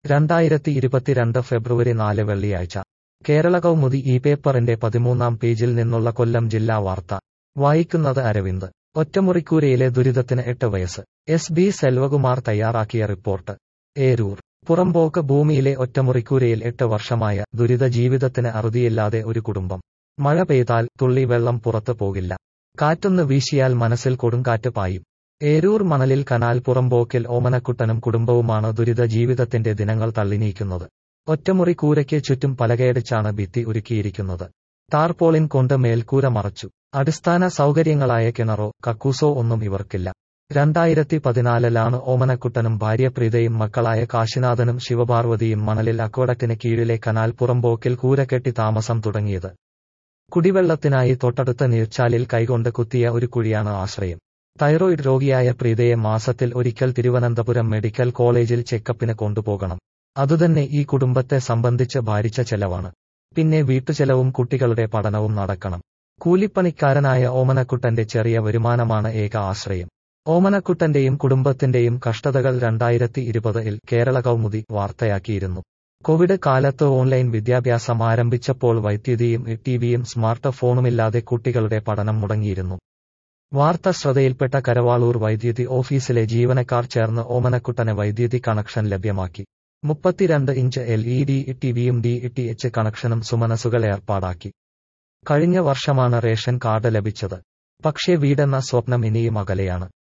രണ്ടായിരത്തി ഇരുപത്തിരണ്ട് ഫെബ്രുവരി നാല് വെള്ളിയാഴ്ച കേരള കൗമുദി ഈ പേപ്പറിന്റെ പതിമൂന്നാം പേജിൽ നിന്നുള്ള കൊല്ലം ജില്ലാ വാർത്ത വായിക്കുന്നത് അരവിന്ദ് ഒറ്റമുറിക്കൂരയിലെ ദുരിതത്തിന് എട്ട് വയസ്സ് എസ് ബി സെൽവകുമാർ തയ്യാറാക്കിയ റിപ്പോർട്ട് ഏരൂർ പുറമ്പോക്ക് ഭൂമിയിലെ ഒറ്റമുറിക്കൂരയിൽ എട്ട് വർഷമായ ദുരിത ജീവിതത്തിന് അറുതിയില്ലാതെ ഒരു കുടുംബം മഴ പെയ്താൽ തുള്ളി വെള്ളം പുറത്തു പോകില്ല കാറ്റൊന്ന് വീശിയാൽ മനസ്സിൽ കൊടുങ്കാറ്റ് പായും ഏരൂർ മണലിൽ കനാൽ പുറമ്പോക്കിൽ ഓമനക്കുട്ടനും കുടുംബവുമാണ് ദുരിത ജീവിതത്തിന്റെ ദിനങ്ങൾ തള്ളിനീക്കുന്നത് ഒറ്റമുറി കൂരയ്ക്ക് ചുറ്റും പലകയടിച്ചാണ് ഭിത്തി ഒരുക്കിയിരിക്കുന്നത് ടാർപോളിൻ കൊണ്ട് മേൽക്കൂര മറച്ചു അടിസ്ഥാന സൗകര്യങ്ങളായ കിണറോ കക്കൂസോ ഒന്നും ഇവർക്കില്ല രണ്ടായിരത്തി പതിനാലിലാണ് ഓമനക്കുട്ടനും ഭാര്യ പ്രീതയും മക്കളായ കാശിനാഥനും ശിവപാർവതിയും മണലിൽ അക്വഡക്കിന് കീഴിലെ കനാൽ പുറമ്പോക്കിൽ കൂര കെട്ടി താമസം തുടങ്ങിയത് കുടിവെള്ളത്തിനായി തൊട്ടടുത്ത നീർച്ചാലിൽ കൈകൊണ്ട് കുത്തിയ ഒരു കുഴിയാണ് ആശ്രയം തൈറോയിഡ് രോഗിയായ പ്രീതയെ മാസത്തിൽ ഒരിക്കൽ തിരുവനന്തപുരം മെഡിക്കൽ കോളേജിൽ ചെക്കപ്പിന് കൊണ്ടുപോകണം അതുതന്നെ ഈ കുടുംബത്തെ സംബന്ധിച്ച് ഭാരിച്ച ചെലവാണ് പിന്നെ വീട്ടുചെലവും കുട്ടികളുടെ പഠനവും നടക്കണം കൂലിപ്പണിക്കാരനായ ഓമനക്കുട്ടന്റെ ചെറിയ വരുമാനമാണ് ഏക ആശ്രയം ഓമനക്കുട്ടന്റെയും കുടുംബത്തിന്റെയും കഷ്ടതകൾ രണ്ടായിരത്തി ഇരുപതിൽ കേരള കൗമുദി വാർത്തയാക്കിയിരുന്നു കോവിഡ് കാലത്ത് ഓൺലൈൻ വിദ്യാഭ്യാസം ആരംഭിച്ചപ്പോൾ വൈദ്യുതിയും ടിവിയും സ്മാർട്ട് ഫോണുമില്ലാതെ കുട്ടികളുടെ പഠനം മുടങ്ങിയിരുന്നു വാർത്ത ശ്രദ്ധയിൽപ്പെട്ട കരവാളൂർ വൈദ്യുതി ഓഫീസിലെ ജീവനക്കാർ ചേർന്ന് ഓമനക്കുട്ടന് വൈദ്യുതി കണക്ഷൻ ലഭ്യമാക്കി മുപ്പത്തിരണ്ട് ഇഞ്ച് എൽ ഇ ഡി ടിവിയും ഡി ടി എച്ച് കണക്ഷനും സുമനസുകൾ ഏർപ്പാടാക്കി കഴിഞ്ഞ വർഷമാണ് റേഷൻ കാർഡ് ലഭിച്ചത് പക്ഷേ വീടെന്ന സ്വപ്നം ഇനിയും അകലെയാണ്